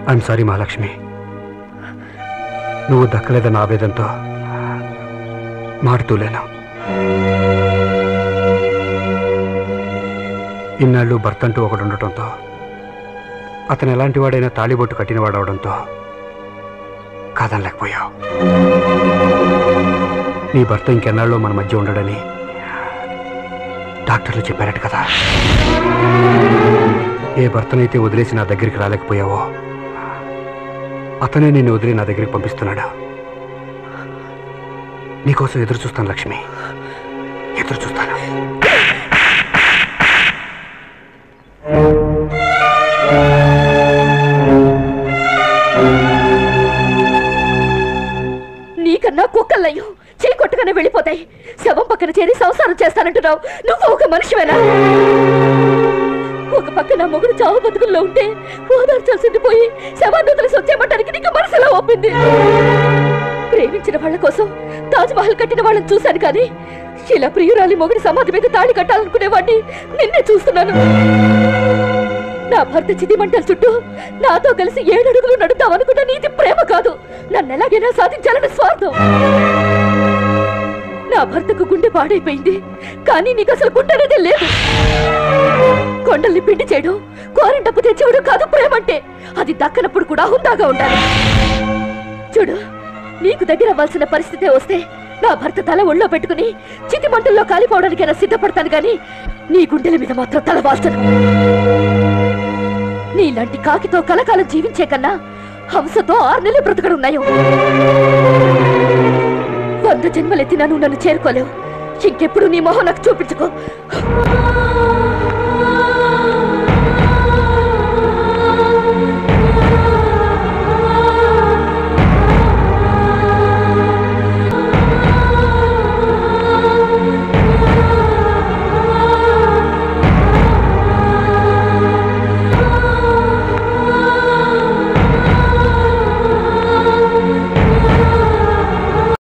I'm sorry Mahalakshmi నువ్వు దక్కలేదన్న ఆవేదంతో మాడుతూలేను ఇన్నాళ్ళు భర్త అంటూ ఒకడు ఉండటంతో అతను ఎలాంటి వాడైనా తాళిబొట్టు కట్టినవాడు అవడంతో కాదనలేకపోయావు నీ భర్త ఇంకెన్నాళ్ళు మన మధ్య ఉండడని డాక్టర్లు చెప్పారట కదా ఏ భర్తనైతే వదిలేసి నా దగ్గరికి రాలేకపోయావో అతనే నిన్ను వదిలి నా దగ్గరికి పంపిస్తున్నాడు నీకోసం ఎదురు చూస్తాను లక్ష్మి ఎదురు చూస్తాను నీకన్నా కుక్కలయ్యో చీకొట్టుగానే వెళ్ళిపోతాయి శవం పక్కన చేరి సంసారం చేస్తానంటున్నావు నువ్వు ఒక మనిషివేనా ఒక పక్క నా మొగుడు చావు బతుకుల్లో ఉంటే ఓదార్చాల్సింది పోయి శవాన్ని వదిలేసి వచ్చేయమంటానికి నీకు మనసులో ఒప్పింది ప్రేమించిన వాళ్ళ కోసం తాజ్ మహల్ కట్టిన వాళ్ళని చూశాను కానీ ఇలా ప్రియురాలి మొగుడి సమాధి మీద తాళి కట్టాలనుకునేవాడిని నిన్నే చూస్తున్నాను నా భర్త చిదిమంటల చుట్టూ నాతో కలిసి ఏడు అడుగులు నడుద్దామనుకున్న నీతి ప్రేమ కాదు నన్ను ఎలాగైనా సాధించాలని స్వార్థం నా భర్తకు గుండె పాడైపోయింది కానీ నీకు అసలు గుండె అనేది లేదు కొండల్ని పిండి చేయడం కోరింటప్పు తెచ్చేవడం కాదు ప్రేమంటే అది దక్కనప్పుడు కూడా హుందాగా ఉండాలి చూడు నీకు దగ్గర అవ్వాల్సిన పరిస్థితే వస్తే నా భర్త తల ఒళ్ళో పెట్టుకుని చితి మంటల్లో కాలిపోవడానికైనా సిద్ధపడతాను గాని నీ గుండెల మీద మాత్రం తల వాల్చను నీలాంటి కాకితో కలకాలం జీవించే కన్నా హంసతో ఆరు నెలలు బ్రతకడం నయం వంద జన్మలెత్తినా నువ్వు నన్ను చేరుకోలేవు ఇంకెప్పుడు నీ మొహం నాకు చూపించుకో